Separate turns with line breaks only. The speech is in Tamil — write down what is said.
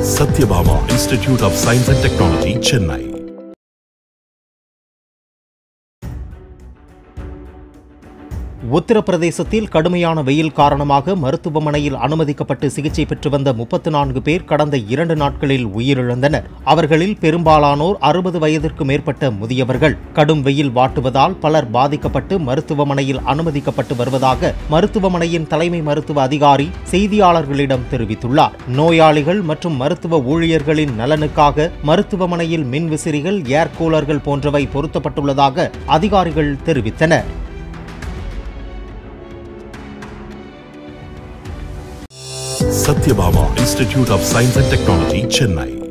Satyabama Institute of Science and Technology, Chennai.
உத்தரப்பிரதேசத்தில் கடுமையான வெயில் காரணமாக மருத்துவமனையில் அனுமதிக்கப்பட்டு சிகிச்சை பெற்று வந்த முப்பத்து நான்கு பேர் கடந்த இரண்டு நாட்களில் உயிரிழந்தனர் அவர்களில் பெரும்பாலானோர் அறுபது வயதிற்கு மேற்பட்ட முதியவர்கள் கடும் வெயில் வாட்டுவதால் பலர் பாதிக்கப்பட்டு மருத்துவமனையில் அனுமதிக்கப்பட்டு வருவதாக மருத்துவமனையின் தலைமை மருத்துவ அதிகாரி செய்தியாளர்களிடம் தெரிவித்துள்ளார் நோயாளிகள் மற்றும் மருத்துவ ஊழியர்களின் நலனுக்காக மருத்துவமனையில் மின்விசிறிகள் ஏர் கூலர்கள் போன்றவை பொருத்தப்பட்டுள்ளதாக அதிகாரிகள் தெரிவித்தனர்
Satyabama Institute of Science and Technology, Chennai.